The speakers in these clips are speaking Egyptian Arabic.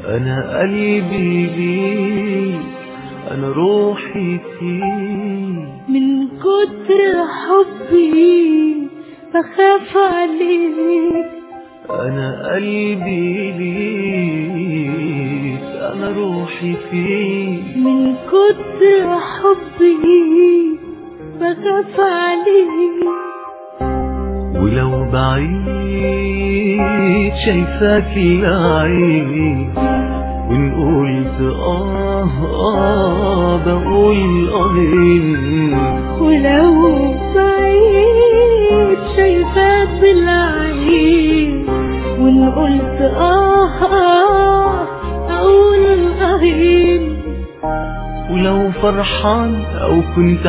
أنا قلبي ليك أنا روحي فيك من كتر حبي بخاف عليك أنا قلبي ليك أنا روحي فيك من كتر حبي بخاف عليك ولو بعيد شايفاك العين وإن قلت آه آه بقول آه ولو بعيد شايفاك بالعين وإن قلت آه آه أقول الغريب ولو فرحان أو كنت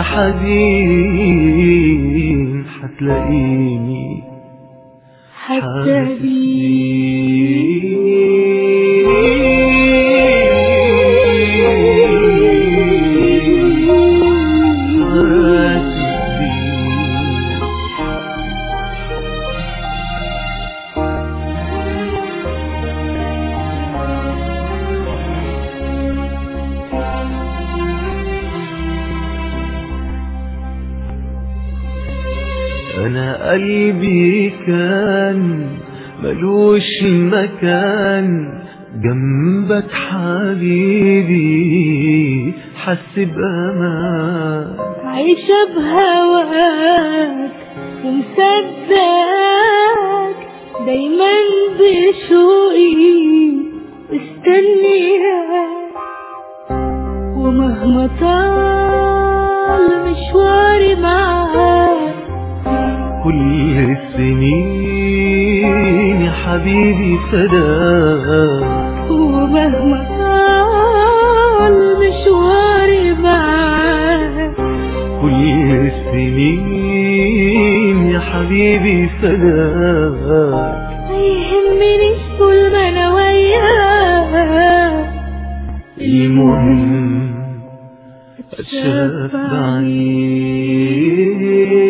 حزين حتلاقيني حتى أنا قلبي كان ملوش مكان جنبك حبيبي حس بأمان عايشة بهواك ومصدقك دايما بشوقي مستنياك ومهما طال مشواري معاك كل السنين يا حبيبي فداك ومهما طال مشواري معاك كل السنين يا حبيبي فداك ما يهمنيش طول ما انا وياك المهم اتشاف بعيد